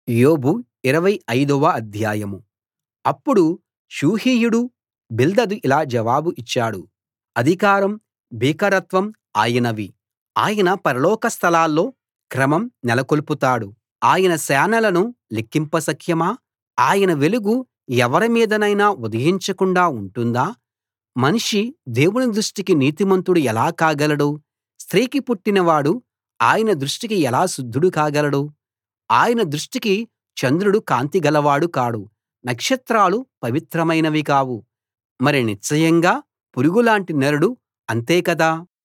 యోబు ఇరవై ఐదవ అధ్యాయం అప్పుడు షూహీయుడు బిల్దదు ఇలా జవాబు ఇచ్చాడు అధికారం భీకరత్వం ఆయనవి ఆయన పరలోక స్థలాల్లో క్రమం నెలకొల్పుతాడు ఆయన సేనలను లెక్కింప శక్యమా ఆయన వెలుగు ఎవరి మీదనైనా ఉదయించకుండా ఉంటుందా మనిషి దేవుని దృష్టికి నీతిమంతుడు ఎలా కాగలడు స్త్రీకి పుట్టినవాడు ఆయన దృష్టికి ఎలా శుద్ధుడు కాగలడు ఆయన దృష్టికి చంద్రుడు కాంతి గలవాడు కాడు నక్షత్రాలు పవిత్రమైనవి కావు మరి నిశ్చయంగా పురుగులాంటి నరుడు అంతే కదా